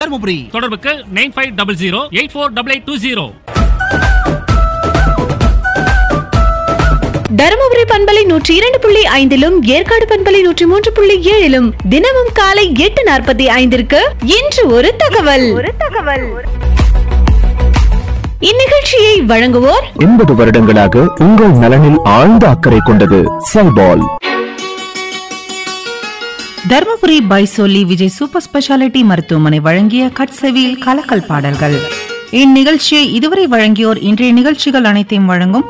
தருமபுரி தொடர்புக்கு nine five double zero eight four double eight two zero Dharmapuri பண்பலை நூற்றி இரண்டு புள்ளி ஐந்திலும் ஏற்காடு பண்பலை நூற்றி மூன்று புள்ளி ஏழிலும் தினமும் காலை எட்டு நாற்பத்தி ஐந்திற்கு இன்று ஒரு தகவல் ஒரு தகவல் இந்நிகழ்ச்சியை வழங்குவோர் எண்பது வருடங்களாக உங்கள் நலனில் ஆழ்ந்த அக்கறை கொண்டது சைபால் தர்மபுரி பைசோலி விஜய் சூப்பர் ஸ்பெஷாலிட்டி மருத்துவமனை வழங்கிய கட்செவியில் கலக்கல் பாடல்கள் இந்நிகழ்ச்சியை இதுவரை வழங்கியோர் இன்றைய நிகழ்ச்சிகள் அனைத்தையும் வழங்கும்